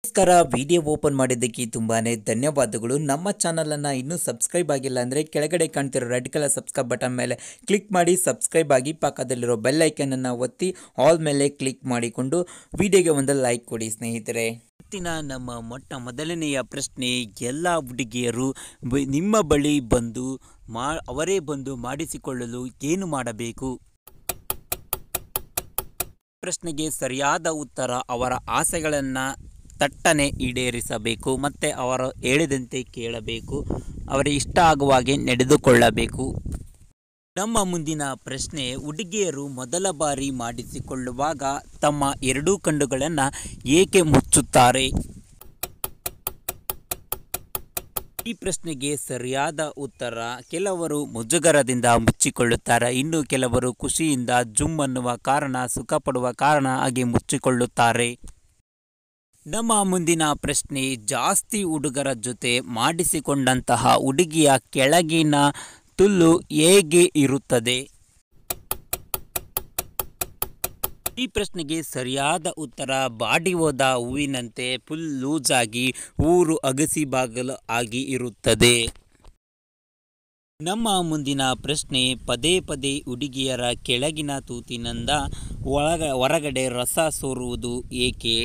ನಮಸ್ಕಾರ video open ಮಾಡಿದ್ದಕ್ಕೆ ತುಂಬಾನೇ ಧನ್ಯವಾದಗಳು ನಮ್ಮ ಚಾನಲನ್ನು ಇನ್ನೂ ಸಬ್ಸ್ಕ್ರೈಬ್ ಆಗಿಲ್ಲ ಅಂದರೆ ಕೆಳಗಡೆ ಕಾಣ್ತಿರೋ ರೆಡ್ ಕಲರ್ ಸಬ್ಸ್ಕ್ರೈಬ್ ಬಟನ್ ಮೇಲೆ ಕ್ಲಿಕ್ ಮಾಡಿ ಸಬ್ಸ್ಕ್ರೈಬ್ ಆಗಿ ಪಕ್ಕದಲ್ಲಿರೋ ಬೆಲ್ ಐಕನನ್ನು ಒತ್ತಿ ಆಲ್ ಮೇಲೆ ಕ್ಲಿಕ್ ಮಾಡಿಕೊಂಡು ವಿಡಿಯೋಗೆ ಒಂದು ಲೈಕ್ ಕೊಡಿ ಸ್ನೇಹಿತರೆ ಇವತ್ತಿನ ನಮ್ಮ ಮೊಟ್ಟ ಮೊದಲನೆಯ ಪ್ರಶ್ನೆ ಎಲ್ಲ ಹುಡುಗಿಯರು ಬ- ನಿಮ್ಮ ಬಳಿ ಬಂದು ಮಾ ಅವರೇ ಬಂದು ಮಾಡಿಸಿಕೊಳ್ಳಲು ಏನು ಮಾಡಬೇಕು ಪ್ರಶ್ನೆಗೆ ಸರಿಯಾದ ಉತ್ತರ ಅವರ ಆಸೆಗಳನ್ನು ತಟ್ಟನೆ ಈಡೇರಿಸಬೇಕು ಮತ್ತು ಅವರು ಹೇಳಿದಂತೆ ಕೇಳಬೇಕು ಅವರಿಗೆ ಇಷ್ಟ ಆಗುವ ಹಾಗೆ ನಡೆದುಕೊಳ್ಳಬೇಕು ನಮ್ಮ ಮುಂದಿನ ಪ್ರಶ್ನೆ ಹುಡುಗಿಯರು ಮೊದಲ ಬಾರಿ ಮಾಡಿಸಿಕೊಳ್ಳುವಾಗ ತಮ್ಮ ಎರಡೂ ಕಣ್ಣುಗಳನ್ನು ಏಕೆ ಮುಚ್ಚುತ್ತಾರೆ ಈ ಪ್ರಶ್ನೆಗೆ ಸರಿಯಾದ ಉತ್ತರ ಕೆಲವರು ಮುಜುಗರದಿಂದ ಮುಚ್ಚಿಕೊಳ್ಳುತ್ತಾರೆ ಇನ್ನು ಕೆಲವರು ಖುಷಿಯಿಂದ ಜುಮ್ ಅನ್ನುವ ಕಾರಣ ಸುಖ ಪಡುವ ಕಾರಣ ಹಾಗೆ ಮುಚ್ಚಿಕೊಳ್ಳುತ್ತಾರೆ ನಮ್ಮ ಮುಂದಿನ ಪ್ರಶ್ನೆ ಜಾಸ್ತಿ ಹುಡುಗರ ಜೊತೆ ಮಾಡಿಸಿಕೊಂಡಂತಹ ಹುಡುಗಿಯ ಕೆಳಗಿನ ತುಲ್ಲು ಹೇಗೆ ಇರುತ್ತದೆ ಈ ಪ್ರಶ್ನೆಗೆ ಸರಿಯಾದ ಉತ್ತರ ಬಾಡಿ ಹೋದ ಹೂವಿನಂತೆ ಫುಲ್ ಲೂಸ್ ಆಗಿ ಊರು ಅಗಸಿ ಬಾಗಲು ಆಗಿ ಇರುತ್ತದೆ ನಮ್ಮ ಮುಂದಿನ ಪ್ರಶ್ನೆ ಪದೇ ಪದೇ ಹುಡುಗಿಯರ ಕೆಳಗಿನ ತೂತಿನಿಂದ ಒಳಗ ಹೊರಗಡೆ ರಸ ಸೋರುವುದು ಏಕೆ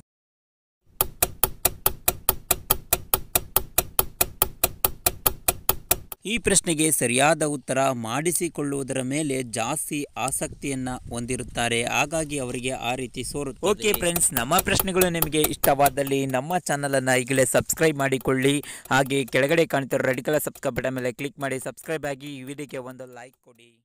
ಈ ಪ್ರಶ್ನೆಗೆ ಸರಿಯಾದ ಉತ್ತರ ಮಾಡಿಸಿಕೊಳ್ಳುವುದರ ಮೇಲೆ ಜಾಸ್ತಿ ಆಸಕ್ತಿಯನ್ನ ಹೊಂದಿರುತ್ತಾರೆ ಹಾಗಾಗಿ ಅವರಿಗೆ ಆ ರೀತಿ ಸೋರುತ್ತದೆ ಓಕೆ ಫ್ರೆಂಡ್ಸ್ ನಮ್ಮ ಪ್ರಶ್ನೆಗಳು ನಿಮಗೆ ಇಷ್ಟವಾದಲ್ಲಿ ನಮ್ಮ ಚಾನಲನ್ನು ಈಗಲೇ ಸಬ್ಸ್ಕ್ರೈಬ್ ಮಾಡಿಕೊಳ್ಳಿ ಹಾಗೆ ಕೆಳಗಡೆ ಕಾಣ್ತಿರೋ ರೆಡ್ ಕಲರ್ ಸಬ್ಸ್ಕ್ರೈಬ್ ಬಟನ್ ಮೇಲೆ ಕ್ಲಿಕ್ ಮಾಡಿ ಸಬ್ಸ್ಕ್ರೈಬ್ ಆಗಿ ಈ ವಿಡಿಯೋಗೆ ಒಂದು ಲೈಕ್ ಕೊಡಿ